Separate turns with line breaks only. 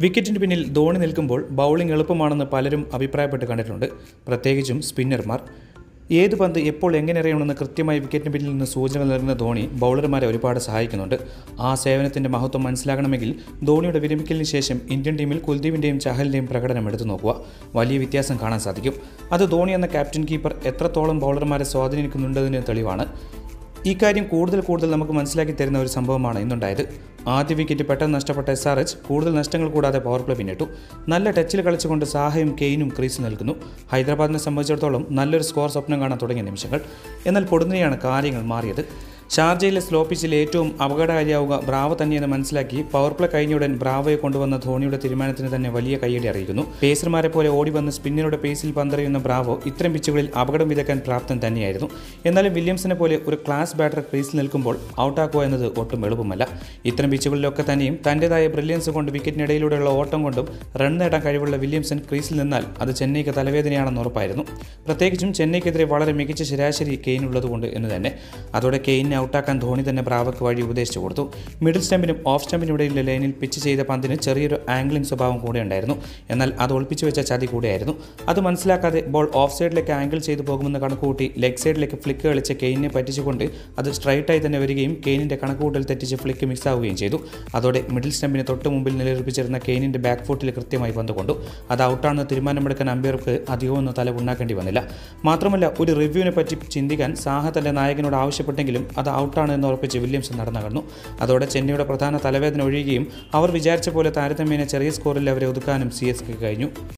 വിക്കറ്റിന് പിന്നിൽ ധോണി നിൽക്കുമ്പോൾ ബൗളിംഗ് എളുപ്പമാണെന്ന് പലരും അഭിപ്രായപ്പെട്ട് കണ്ടിട്ടുണ്ട് പ്രത്യേകിച്ചും സ്പിന്നർമാർ ഏത് പന്ത് എപ്പോൾ എങ്ങനെ എറിയണമെന്ന് കൃത്യമായി വിക്കറ്റിന് പിന്നിൽ നിന്ന് സൂചന നൽകുന്ന ധോണി ബൗളർമാരെ ഒരുപാട് സഹായിക്കുന്നുണ്ട് ആ സേവനത്തിൻ്റെ മഹത്വം മനസ്സിലാക്കണമെങ്കിൽ ധോണിയുടെ വിരമിക്കലിന് ശേഷം ഇന്ത്യൻ ടീമിൽ കുൽദീപിൻ്റെയും ചഹലിൻ്റെയും പ്രകടനം എടുത്തു നോക്കുക വലിയ വ്യത്യാസം കാണാൻ സാധിക്കും അത് ധോണി എന്ന ക്യാപ്റ്റൻ കീപ്പർ എത്രത്തോളം ബൗളർമാരെ സ്വാധീനിക്കുന്നുണ്ടതിന് തെളിവാണ് ഇക്കാര്യം കൂടുതൽ കൂടുതൽ നമുക്ക് മനസ്സിലാക്കി തരുന്ന ഒരു സംഭവമാണ് ഇന്നുണ്ടായത് ആദ്യ വിക്കറ്റ് പെട്ടെന്ന് നഷ്ടപ്പെട്ട എസ് ആർ എച്ച് കൂടുതൽ നഷ്ടങ്ങൾ കൂടാതെ പവർ പ്ലേ പിന്നിട്ടു നല്ല ടച്ചിൽ കളിച്ചുകൊണ്ട് സാഹയും കെയിനും ക്രീസിൽ നിൽക്കുന്നു ഹൈദരാബാദിനെ സംബന്ധിച്ചിടത്തോളം നല്ലൊരു സ്കോർ സ്വപ്നം കാണാൻ തുടങ്ങിയ നിമിഷങ്ങൾ എന്നാൽ പൊടുന്നനെയാണ് കാര്യങ്ങൾ മാറിയത് ഷാർജയിലെ സ്ലോ പിച്ചിൽ ഏറ്റവും അപകടകാരിയാവുക ബ്രാവോ തന്നെയെന്ന് മനസ്സിലാക്കി പവർ പ്ലേ കഴിഞ്ഞുടൻ ബ്രാവോയെ കൊണ്ടുവന്ന ധോണിയുടെ തീരുമാനത്തിന് തന്നെ വലിയ കൈയടി അറിയിക്കുന്നു പേസർമാരെ പോലെ ഓടി വന്ന് സ്പിന്നറുടെ പേസിൽ പന്തെറിയുന്ന ബ്രാവോ ഇത്തരം പിച്ചുകളിൽ അപകടം വിതക്കാൻ പ്രാപ്തൻ തന്നെയായിരുന്നു എന്നാലും വില്യംസിനെ പോലെ ഒരു ക്ലാസ് ബാറ്റർ ക്രീസിൽ നിൽക്കുമ്പോൾ ഔട്ടാക്കുക എന്നത് ഒട്ടും എളുപ്പമല്ല ഇത്തരം പിച്ചുകളിലൊക്കെ തന്നെയും തൻ്റെതായ ബ്രില്യൻസ് കൊണ്ട് വിക്കറ്റിനിടയിലൂടെയുള്ള ഓട്ടം കൊണ്ടും റൺ നേടാൻ കഴിവുള്ള വില്യംസൺ ക്രീസിൽ നിന്നാൽ അത് ചെന്നൈക്ക് തലവേദനയാണെന്ന് ഉറപ്പായിരുന്നു പ്രത്യേകിച്ചും ചെന്നൈക്കെതിരെ വളരെ മികച്ച ശരാശരി കെയിൻ ഉള്ളതുകൊണ്ട് എന്ന് തന്നെ അതോടെ കെയിനെ ഔട്ടാക്കാൻ ധോണി തന്നെ ബ്രാവക്ക് വഴി ഉപദേശിച്ചു കൊടുത്തു മിഡിൽ സ്റ്റമ്പിനും ഓഫ് സ്റ്റമ്പിനും ഇടയിലെ ലൈനിൽ പിച്ച് ചെയ്ത പന്തിന് ചെറിയൊരു ആംഗ്ലിംഗ് സ്വഭാവം കൂടെ ഉണ്ടായിരുന്നു എന്നാൽ അത് ഒളിപ്പിച്ചു വെച്ച ചതി കൂടെയായിരുന്നു അത് മനസ്സിലാക്കാതെ ബോൾ ഓഫ് സൈഡിലേക്ക് ആംഗിൾ ചെയ്തു പോകുമെന്ന് കണക്കുകൂട്ടി ലെഗ് സൈഡിലേക്ക് ഫ്ലിക്ക് കളിച്ച കെയിനെ പറ്റിച്ചുകൊണ്ട് അത് സ്ട്രൈറ്റായി തന്നെ വരികയും കെയിനിൻ്റെ കണക്കുകൂട്ടൽ തെറ്റിച്ച് ഫ്ലിക്ക് മിക്സ് ആവുകയും ചെയ്തു അതോടെ മിഡിൽ സ്റ്റമ്പിന് തൊട്ട് മുമ്പിൽ നിലയുറപ്പിച്ചിരുന്ന കെയിനിൻ്റെ ബാക്ക് ഫുട്ടിൽ കൃത്യമായി പന്ത് കൊണ്ടു അത് ഔട്ടാണെന്ന് തീരുമാനമെടുക്കാൻ അമ്പയർക്ക് അധികമൊന്നും തല ഉണ്ടാക്കേണ്ടി വന്നില്ല മാത്രമല്ല ഒരു റിവ്യൂവിനെ പറ്റി ചിന്തിക്കാൻ സാഹ തന്റെ നായകനോട് ആവശ്യപ്പെട്ടെങ്കിലും അത് ഔട്ടാണ് എന്ന് ഉറപ്പിച്ച് വില്യംസൺ നടന്നകന്നു അതോടെ ചെന്നൈയുടെ പ്രധാന തലവേദന ഒഴിയുകയും അവർ വിചാരിച്ച പോലെ താരതമ്യേന ചെറിയ സ്കോറിൽ അവരെ ഒതുക്കാനും സി എസ് കഴിഞ്ഞു